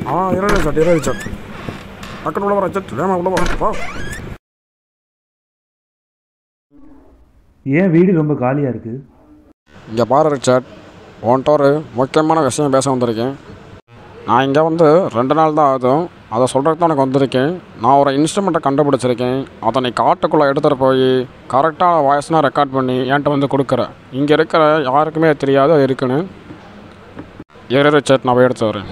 ஆ இரு ரிச்சர்ட் இரு ரிச்சர்ட் டக்குனு உள்ள வர ரிச்சர்ட் வேமா உள்ள வர வா ஏன் வீடு ரொம்ப காலியாக இருக்குது இங்கே பாரு ரிச்சர்ட் உன்கிட்ட ஒரு முக்கியமான விஷயம் பேச வந்திருக்கேன் நான் இங்கே வந்து ரெண்டு நாள் தான் ஆகுதும் அதை சொல்கிறதுக்கு தான் எனக்கு வந்திருக்கேன் நான் ஒரு இன்ஸ்ட்ருமெண்ட்டை கண்டுபிடிச்சிருக்கேன் அதை நீ காட்டுக்குள்ளே எடுத்துகிட்டு போய் கரெக்டான வாய்ஸ்னால் ரெக்கார்ட் பண்ணி என்கிட்ட வந்து கொடுக்குற இங்கே இருக்கிற யாருக்குமே தெரியாது அது இருக்குன்னு இரு ரிச்சர்ட் நான் போய் எடுத்து வரேன்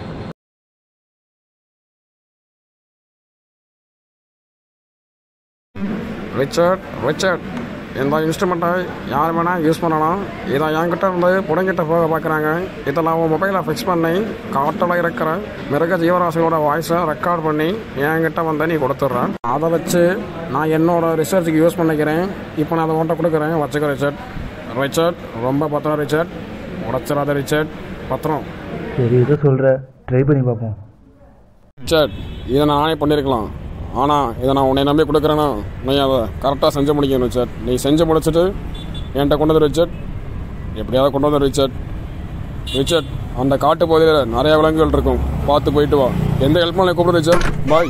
ரிச்சர்ட் ரிச்சர்ட் இந்த இன்ஸ்ட்ருமெண்ட்டை யார் வேணால் யூஸ் பண்ணலாம் இதை என்கிட்ட இருந்து புடங்கிட்ட போக பார்க்குறாங்க இதை நான் உன் மொபைலில் ஃபிக்ஸ் பண்ணி காட்டில் இருக்கிற மிருக ஜீவராசிகளோட வாய்ஸை ரெக்கார்ட் பண்ணி என்கிட்ட வந்து நீ கொடுத்துட்றேன் அதை வச்சு நான் என்னோட ரிசர்ச்சுக்கு யூஸ் பண்ணிக்கிறேன் இப்போ நான் அதை உன்ட்ட கொடுக்குறேன் வச்சுக்க ரிச்சர்ட் ரிச்சர்ட் ரொம்ப பத்திரம் ரிச்சர்ட் உடச்சிடாத ரிச்சர்ட் பத்திரம் சரி இதை சொல்கிற ட்ரை பண்ணி பார்ப்போம் ரிச்சர்ட் இதை நான் நானே பண்ணியிருக்கலாம் ஆனால் இதை நான் உன்னை நம்பி கொடுக்குறேன்னா நீ அதை கரெக்டாக செஞ்சு முடிக்கணும் ரிச்சர்ட் நீ செஞ்சு முடிச்சுட்டு என்கிட்ட கொண்டு வந்து ரிச்சர்ட் எப்படியாவது கொண்டு வந்து ரிச்சர்ட் ரிச்சர்ட் அந்த காட்டு பகுதியில் நிறைய விலங்குகள் இருக்கும் பார்த்து போயிட்டு வா எந்த ஹெல்ப்னாலும் கூப்பிடு ரிச்சர்ட் பாய்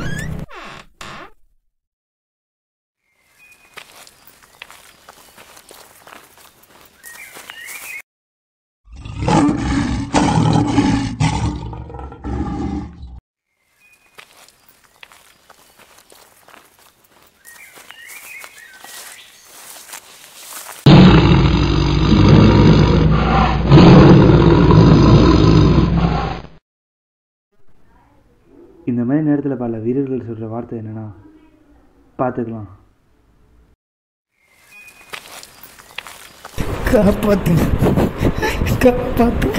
இந்த மாதிரி நேரத்தில் பல வீரர்கள் சொல்கிற வார்த்தை என்னென்னா பார்த்துக்கலாம் காப்பாத்துங்க காப்பாத்துங்க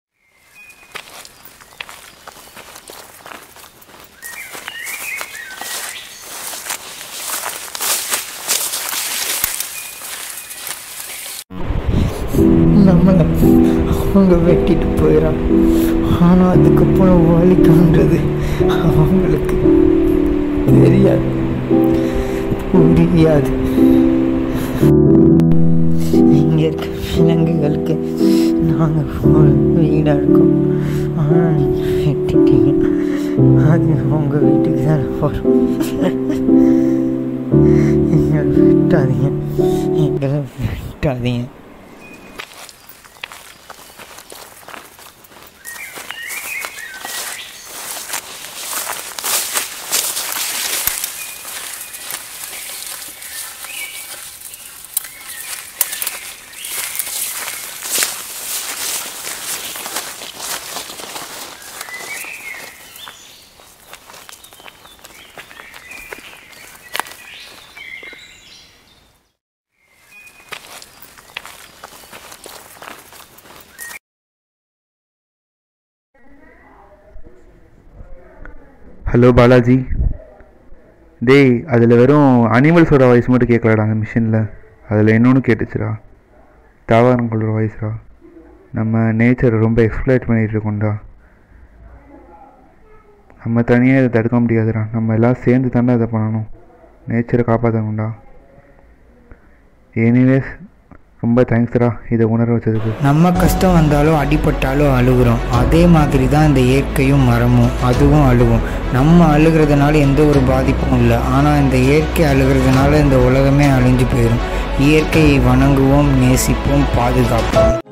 நம்மளை அவங்க வெட்டிட்டு போயிடறான் ஆனால் அதுக்கப்புறம் வலிக்குன்றது அவங்களுக்கு தெரியாது புரியாது இங்கே இருக்க விலங்குகளுக்கு நாங்கள் வீடாக இருக்கோம் ஆனால் நீங்கள் வெட்டிட்டீங்க அது உங்கள் வீட்டுக்கு தான் வரும் எங்களை வெட்டாதீங்க எங்களை வெட்டாதீங்க ஹலோ பாலாஜி டேய் அதில் வெறும் அனிமல்ஸோட வாய்ஸ் மட்டும் கேட்கலடா அந்த மிஷினில் அதில் இன்னொன்று கேட்டுச்சுடா தாவரங்களோட வாய்ஸ்டா நம்ம நேச்சரை ரொம்ப எக்ஸ்ப்ளைட் பண்ணிகிட்டு இருக்கோம்டா நம்ம தனியாக இதை தடுக்க முடியாதுடா நம்ம எல்லாம் சேர்ந்து தாண்டா இதை பண்ணணும் நேச்சரை காப்பாற்றணும்டா எனிவேஸ் ரொம்ப தேங்க்ஸ்டா இதை உணர வச்சதுக்கு நம்ம கஷ்டம் வந்தாலும் அடிபட்டாலும் அழுகுறோம் அதே மாதிரி தான் இந்த இயற்கையும் மரமும் அதுவும் அழுகும் நம்ம அழுகிறதுனால எந்த ஒரு பாதிப்பும் இல்லை ஆனால் இந்த இயற்கை அழுகிறதுனால இந்த உலகமே அழிஞ்சு போயிடும் இயற்கையை வணங்குவோம் நேசிப்போம் பாதுகாப்போம்